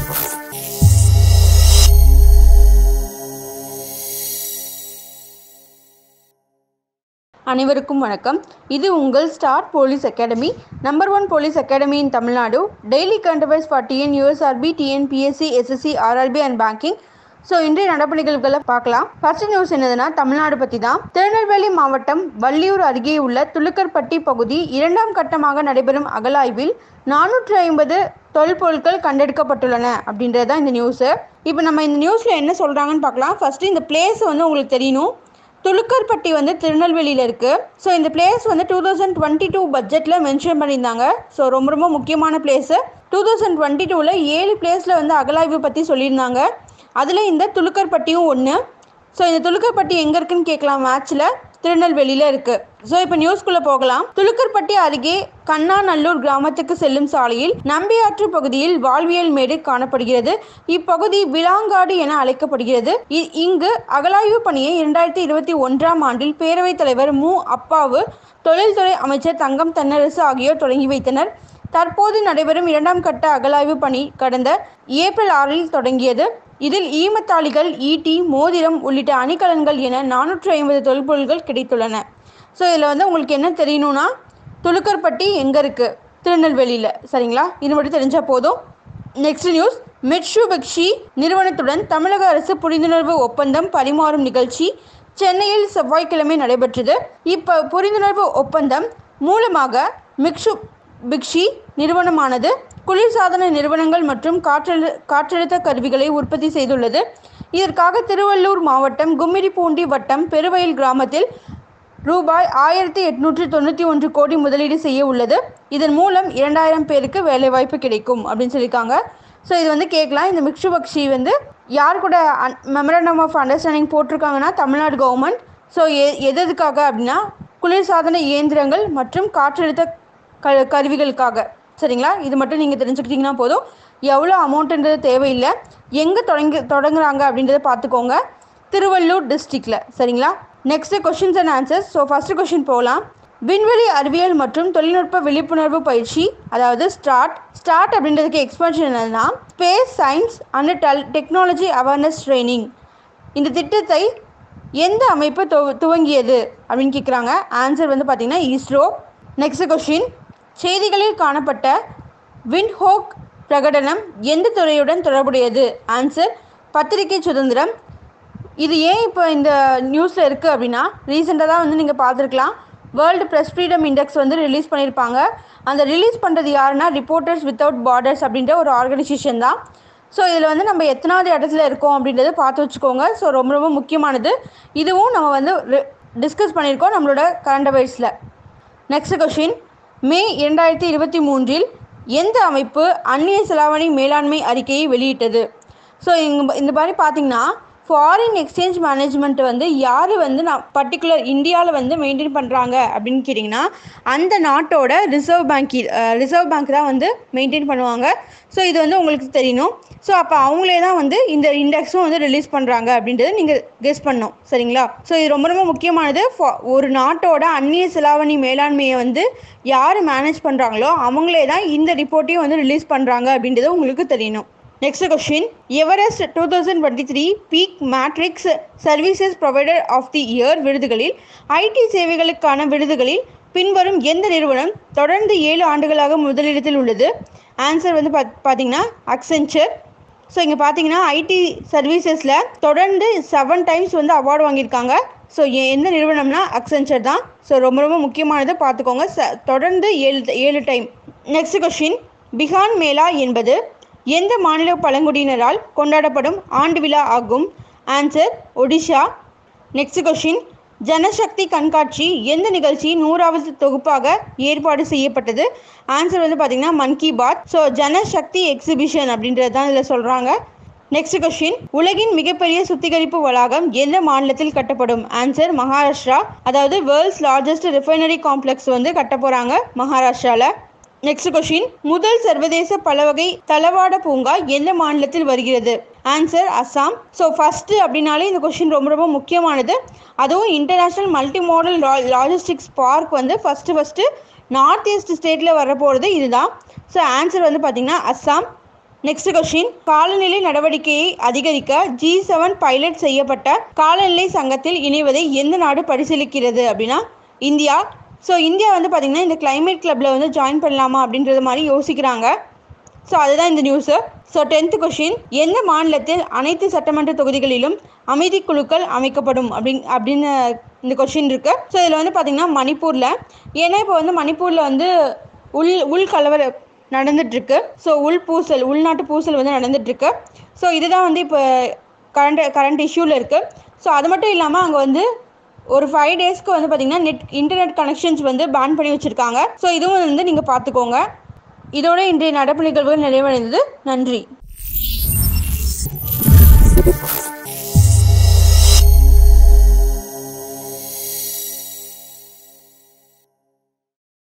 அனைவருக்கும் வணக்கம் இது உங்கள் star police academy number one police academy in Tamil Nadu daily கண்டவர்ஸ் for TN USRB TNPSC SSC RRB and banking so இன்றைய நடப்பு நிகழ்வுகளை பார்க்கலாம் ஃபர்ஸ்ட் நியூஸ் என்னதுன்னா தமிழ்நாடு பற்றி தான் திருநெல்வேலி மாவட்டம் வள்ளியூர் அருகே உள்ள துலுக்கர்பட்டி பகுதி இரண்டாம் கட்டமாக நடைபெறும் அகலாய்வில் நானூற்றி ஐம்பது தொல்பொருட்கள் கண்டெடுக்கப்பட்டுள்ளன அப்படின்றது தான் இந்த நியூஸு இப்போ நம்ம இந்த நியூஸில் என்ன சொல்கிறாங்கன்னு பார்க்கலாம் ஃபஸ்ட்டு இந்த பிளேஸ் வந்து உங்களுக்கு தெரியணும் துலுக்கர்பட்டி வந்து திருநெல்வேலியில் இருக்குது ஸோ இந்த பிளேஸ் வந்து டூ தௌசண்ட் டுவெண்ட்டி டூ பட்ஜெட்டில் மென்ஷன் பண்ணியிருந்தாங்க ஸோ ரொம்ப ரொம்ப முக்கியமான பிளேஸு டூ தௌசண்ட் டுவெண்ட்டி டூவில் ஏழு பிளேஸில் வந்து அகலாய்வு பற்றி சொல்லியிருந்தாங்க அதில் இந்த துலுக்கர்பட்டியும் ஒன்று ஸோ இந்த துலுக்கர்பட்டி எங்கே இருக்குன்னு கேட்கலாம் மேட்ச்சில் திருநெல்வேலியில் இருக்குது ஸோ இப்போ நியூஸ்குள்ளே போகலாம் துலுக்கர்பட்டி அருகே கண்ணாநல்லூர் கிராமத்துக்கு செல்லும் சாலையில் நம்பியாற்று பகுதியில் வாழ்வியல் மேடு காணப்படுகிறது இப்பகுதி விலாங்காடு என அழைக்கப்படுகிறது இ- இங்கு அகலாய்வு பணியை இரண்டாயிரத்தி இருபத்தி ஒன்றாம் ஆண்டில் பேரவைத் தலைவர் மு அப்பாவு தொழில்துறை அமைச்சர் தங்கம் தென்னரசு ஆகியோர் தொடங்கி வைத்தனர் தற்போது நடைபெறும் இரண்டாம் கட்ட அகலாய்வு பணி கடந்த ஏப்ரல் ஆறில் தொடங்கியது இதில் ஈமத்தாளிகள் ஈட்டி மோதிரம் உள்ளிட்ட அணிகலன்கள் என நானூற்றி ஐம்பது தொல்பொருள்கள் கிடைத்துள்ளன ஸோ இதில் வந்து உங்களுக்கு என்ன தெரியணும்னா துலுக்கர்பட்டி எங்கே இருக்குது திருநெல்வேலியில் சரிங்களா இது மட்டும் தெரிஞ்சால் போதும் நெக்ஸ்ட் நியூஸ் மிட்சுபிக்ஷி நிறுவனத்துடன் தமிழக அரசு புரிந்துணர்வு ஒப்பந்தம் பரிமாறும் நிகழ்ச்சி சென்னையில் செவ்வாய்க்கிழமை நடைபெற்றது இப்போ புரிந்துணர்வு ஒப்பந்தம் மூலமாக மிக்ஷு பிக்ஷி நிறுவனமானது குளிர்சாதன நிறுவனங்கள் மற்றும் காற்றழு காற்றழுத்த கருவிகளை உற்பத்தி செய்துள்ளது இதற்காக திருவள்ளூர் மாவட்டம் கும்மிடிப்பூண்டி வட்டம் பெருவயல் கிராமத்தில் ரூபாய் ஆயிரத்தி எட்நூற்றி தொண்ணூற்றி ஒன்று கோடி முதலீடு செய்ய உள்ளது இதன் மூலம் இரண்டாயிரம் பேருக்கு வேலைவாய்ப்பு கிடைக்கும் அப்படின்னு சொல்லியிருக்காங்க ஸோ இது வந்து கேட்கலாம் இந்த மிக்ஷு பக்ஷி வந்து யார் கூட மெமரண்டம் ஆஃப் அண்டர்ஸ்டாண்டிங் போட்டிருக்காங்கன்னா தமிழ்நாடு கவர்மெண்ட் ஸோ எ எது எதுக்காக அப்படின்னா குளிர்சாதன இயந்திரங்கள் மற்றும் காற்றழுத்த க கருவிகளுக்காக சரிங்களா இது மட்டும் நீங்கள் தெரிஞ்சுக்கிட்டிங்கன்னா போதும் எவ்வளோ அமௌண்ட்டுன்றது தேவையில்லை எங்கே தொடங்கி தொடங்குறாங்க அப்படின்றத பார்த்துக்கோங்க திருவள்ளூர் டிஸ்ட்ரிக்டில் சரிங்களா next questions and answers so first question போகலாம் விண்வெளி அறிவியல் மற்றும் தொழில்நுட்ப விழிப்புணர்வு பயிற்சி அதாவது ஸ்டார்ட் ஸ்டார்ட் அப்படின்றதுக்கு எக்ஸ்பென்ஷன் என்னன்னா space science and tell technology awareness training இந்த திட்டத்தை எந்த அமைப்பு துவ துவங்கியது அப்படின்னு கேட்குறாங்க ஆன்சர் வந்து பார்த்தீங்கன்னா இஸ்ரோ நெக்ஸ்ட் கொஷின் செய்திகளில் காணப்பட்ட வின்ஹோக் பிரகடனம் எந்த துறையுடன் தொடர்புடையது ஆன்சர் பத்திரிகை சுதந்திரம் இது ஏன் இப்போ இந்த நியூஸில் இருக்குது அப்படின்னா ரீசெண்டாக தான் வந்து நீங்கள் பார்த்துருக்கலாம் வேர்ல்டு ப்ரெஸ் ஃப்ரீடம் இண்டெக்ஸ் வந்து ரிலீஸ் பண்ணியிருப்பாங்க அந்த ரிலீஸ் பண்ணுறது யாருன்னா ரிப்போர்ட்டர்ஸ் வித்தவுட் பார்டர்ஸ் அப்படின்ற ஒரு ஆர்கனைசேஷன் தான் ஸோ இதில் வந்து நம்ம எத்தனாவது இடத்துல இருக்கோம் அப்படின்றத பார்த்து வச்சுக்கோங்க ஸோ ரொம்ப ரொம்ப முக்கியமானது இதுவும் நம்ம வந்து டிஸ்கஸ் பண்ணியிருக்கோம் நம்மளோட கரண்ட் அஃபேர்ஸில் நெக்ஸ்ட் கொஷின் மே இரண்டாயிரத்தி இருபத்தி மூன்றில் எந்த அமைப்பு அந்நிய செலாவணி மேலாண்மை அறிக்கையை வெளியிட்டது ஸோ இங்க இந்த மாதிரி பார்த்தீங்கன்னா ஃபாரின் எக்ஸ்சேஞ்ச் மேனேஜ்மெண்ட் வந்து யார் வந்து நான் பர்டிகுலர் இந்தியாவில் வந்து மெயின்டைன் பண்ணுறாங்க அப்படின்னு கேட்டிங்கன்னா அந்த நாட்டோட ரிசர்வ் பேங்க் ரிசர்வ் பேங்க் தான் வந்து மெயின்டைன் பண்ணுவாங்க ஸோ இது வந்து உங்களுக்கு தெரியணும் ஸோ அப்போ அவங்களே தான் வந்து இந்த இண்டெக்ஸும் வந்து ரிலீஸ் பண்ணுறாங்க அப்படின்றத நீங்கள் கெஸ் பண்ணணும் சரிங்களா ஸோ இது ரொம்ப ரொம்ப முக்கியமானது for- ஒரு நாட்டோட அந்நிய செலாவணி மேலாண்மையை வந்து யார் மேனேஜ் பண்ணுறாங்களோ அவங்களே தான் இந்த ரிப்போர்ட்டையும் வந்து ரிலீஸ் பண்ணுறாங்க அப்படின்றது உங்களுக்கு தெரியணும் next question Everest two thousand twenty three peak matrix services provider of the year விருதுகளில் ஐடி சேவைகளுக்கான விருதுகளில் பின்வரும் எந்த நிறுவனம் தொடர்ந்து ஏழு ஆண்டுகளாக முதலிடத்தில் உள்ளது ஆன்சர் வந்து பாத் பார்த்தீங்கன்னா அக்சென்ச்சர் ஸோ இங்கே பார்த்தீங்கன்னா ஐடி சர்வீசஸில் தொடர்ந்து செவன் டைம்ஸ் வந்து அவார்டு வாங்கியிருக்காங்க ஸோ எந்த நிறுவனம்னா அக்சென்ச்சர் தான் ஸோ ரொம்ப ரொம்ப முக்கியமானதை பார்த்துக்கோங்க ச தொடர்ந்து ஏழு ஏழு டைம் நெக்ஸ்ட் கொஷின் பிகான் மேளா என்பது எந்த மாநில பழங்குடியினரால் கொண்டாடப்படும் ஆண்டு விழா ஆகும் answer Odisha next question Janashakti கண்காட்சி எந்த நிகழ்ச்சியின் நூறாவது தொகுப்பாக ஏற்பாடு செய்யப்பட்டது ஆன்சர் வந்து பார்த்தீங்கன்னா மன் கி பாத் ஸோ ஜனசக்தி எக்ஸிபிஷன் அப்படின்றது தான் இதில் சொல்கிறாங்க நெக்ஸ்ட் கொஸ்டின் உலகின் மிகப்பெரிய சுத்திகரிப்பு வளாகம் எந்த மாநிலத்தில் கட்டப்படும் ஆன்சர் மகாராஷ்டிரா அதாவது வேர்ல்ட்ஸ் லார்ஜஸ்ட் ரிஃபைனரி காம்ப்ளெக்ஸ் வந்து கட்ட போகிறாங்க மகாராஷ்டிராவில் நெக்ஸ்ட் கொஸ்டின் முதல் சர்வதேச பலவகை தளவாட பூங்கா எந்த மாநிலத்தில் வருகிறது ஆன்சர் அஸ்ஸாம் ஸோ ஃபஸ்ட்டு அப்படின்னாலே இந்த கொஸ்டின் ரொம்ப ரொம்ப முக்கியமானது அதுவும் international multi modal logistics park வந்து ஃபஸ்ட்டு ஃபஸ்ட்டு நார்த் ஈஸ்ட் ஸ்டேட்டில் வரப்போகிறது இதுதான் ஸோ ஆன்சர் வந்து பார்த்திங்கன்னா அஸ்ஸாம் நெக்ஸ்ட் கொஸ்டின் காலநிலை நடவடிக்கையை அதிகரிக்க ஜி செவன் பைலட் செய்யப்பட்ட காலநிலை சங்கத்தில் இணைவதை எந்த நாடு பரிசீலிக்கிறது அப்படின்னா இந்தியா ஸோ இந்தியா வந்து பார்த்திங்கன்னா இந்த கிளைமேட் கிளப்பில் வந்து ஜாயின் பண்ணலாமா அப்படின்றது மாதிரி யோசிக்கிறாங்க ஸோ அதுதான் இந்த நியூஸு ஸோ டென்த்து கொஷின் எந்த மாநிலத்தில் அனைத்து சட்டமன்ற தொகுதிகளிலும் அமைதி குழுக்கள் அமைக்கப்படும் அப்படின் அப்படின்னு இந்த கொஷின் இருக்குது ஸோ இதில் வந்து பார்த்திங்கன்னா மணிப்பூரில் ஏன்னா இப்போ வந்து மணிப்பூரில் வந்து உள் உள் கலவர நடந்துட்டுருக்கு ஸோ உள் பூசல் உள்நாட்டு பூசல் வந்து நடந்துட்டுருக்கு ஸோ இதுதான் வந்து இப்போ கரண்ட் கரண்ட் இஷ்யூவில் இருக்குது ஸோ அது மட்டும் இல்லாமல் அங்கே வந்து ஒரு ஃபைவ் டேஸ்க்கு வந்து பார்த்திங்கன்னா நெட் இன்டர்நெட் கனெக்ஷன்ஸ் வந்து பேன் பண்ணி வச்சுருக்காங்க ஸோ இதுவும் வந்து நீங்கள் பார்த்துக்கோங்க இதோட இன்றைய நடப்பு நிகழ்வுகள் நிறைவடைந்தது நன்றி